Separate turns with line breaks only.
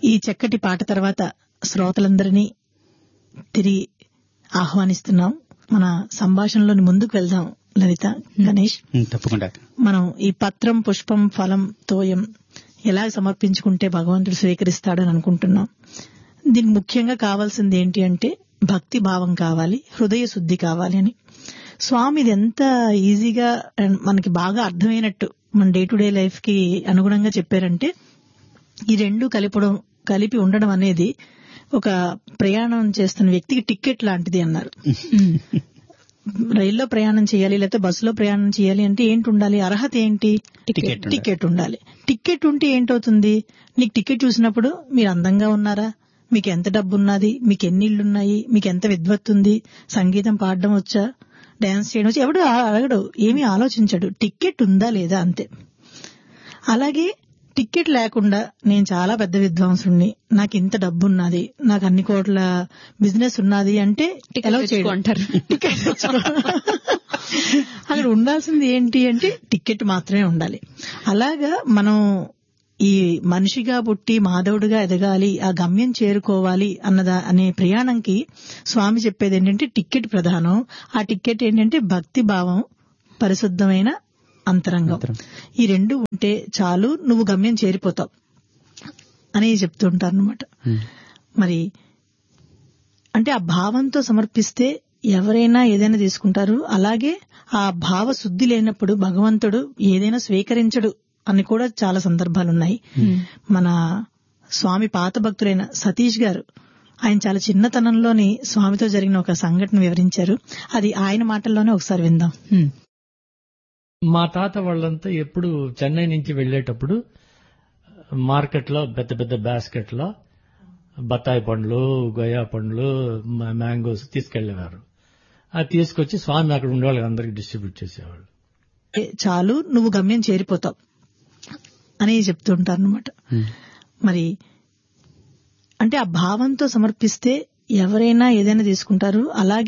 ఈ చక్కటి పాట తర్వాత శ్రోతలందరినీ తిరిగి ఆహ్వానిస్తున్నాం మన సంభాషణలోని ముందుకు వెళ్దాం లలిత గణేష్
ఉమ్, తప్పకుండా
మనం ఈ పత్రం పుష్పం ఫలం తోయం ఎలా సమర్పించుకుంటే భగవంతుడు స్వీకరిస్తాడని అనుకుంటున్నాం దీనికి ముఖ్యంగా కావాల్సింది ఏంటి అంటే భక్తి భావం కావాలి హృదయ శుద్ధి కావాలి అని స్వామి ఇది ఎంత ఈజీగా అండ్ మనకి బాగా అర్థమైనట్టు మన డే టు డే లైఫ్ కి అనుగుణంగా చెప్పారంటే ఈ రెండు కలిపడం కలిపి ఉండడం అనేది ఒక ప్రయాణం చేస్తున్న వ్యక్తికి టికెట్ లాంటిది అన్నారు రైల్లో ప్రయాణం చేయాలి లేకపోతే బస్సులో ప్రయాణం చేయాలి అంటే ఏంటి ఉండాలి అర్హత ఏంటి
టికెట్ ఉండాలి.
టికెట్ ఉండాలి టికెట్ ఉంటే ఏంటవుతుంది నీకు టికెట్ చూసినప్పుడు మీరు అందంగా ఉన్నారా మీకు ఎంత డబ్బు ఉన్నది మీకు ఎన్ని ఇళ్ళు ఉన్నాయి మీకు ఎంత విద్వత్తు ఉంది సంగీతం పాడడం వచ్చా డాన్స్ చేయడం వచ్చా ఎవడు ఆ- అడగడు ఏమీ ఆలోచించడు టికెట్ ఉందా లేదా అంతే అలాగే టికెట్ లేకుండా నేను చాలా పెద్ద విద్వాంసుణ్ణి నాకు ఇంత డబ్బు ఉన్నది నాకు అన్ని కోట్ల బిజినెస్ ఉన్నది అంటే
టికెట్
ఎలా
తెచ్చుకో
చేయడం
అంటారు.
టికెట్ తెచ్చుకో. అక్కడ ఉండాల్సింది ఏంటి అంటే టికెట్ మాత్రమే ఉండాలి అలాగా మనం ఈ మనిషిగా పుట్టి మాధవుడిగా ఎదగాలి ఆ గమ్యం చేరుకోవాలి అన్నదా అనే ప్రయాణంకి స్వామి చెప్పేది ఏంటంటే టికెట్ ప్రధానం ఆ టికెట్ ఏంటంటే భక్తి భావం పరిశుద్ధమైన అంతరంగం ఈ రెండు ఉంటే చాలు నువ్వు గమ్యం చేరిపోతావు అని చెప్తుంటారు అనమాట
ఉమ్.
మరి అంటే ఆ భావంతో సమర్పిస్తే ఎవరైనా ఏదైనా తీసుకుంటారు అలాగే ఆ భావ శుద్ధి లేనప్పుడు భగవంతుడు ఏదైనా స్వీకరించడు అని కూడా చాలా సందర్భాలు ఉన్నాయి మన స్వామి పాత భక్తులైన సతీష్ గారు ఆయన చాలా చిన్నతనంలోని స్వామితో జరిగిన ఒక సంఘటన వివరించారు అది ఆయన మాటల్లోనే ఒకసారి విందాం
మా తాత వాళ్ళంతా ఎప్పుడు చెన్నై నుంచి వెళ్ళేటప్పుడు మార్కెట్ లో పెద్ద పెద్ద బాస్కెట్ లో బత్తాయి పండ్లు గొయ్యా పండ్లు మ- మ్యాంగోస్ తీసుకెళ్లేవారు అది తీసుకొచ్చి స్వామి అక్కడ ఉండే వాళ్ళకి అందరికి డిస్ట్రిబ్యూట్ చేసేవాళ్ళు
ఏ, చాలు నువ్వు గమ్యం చేరిపోతావు అని చెప్తుంటారు అనమాట
ఉమ్.
మరి అంటే ఆ భావంతో సమర్పిస్తే ఎవరైనా ఏదైనా తీసుకుంటారు అలాగే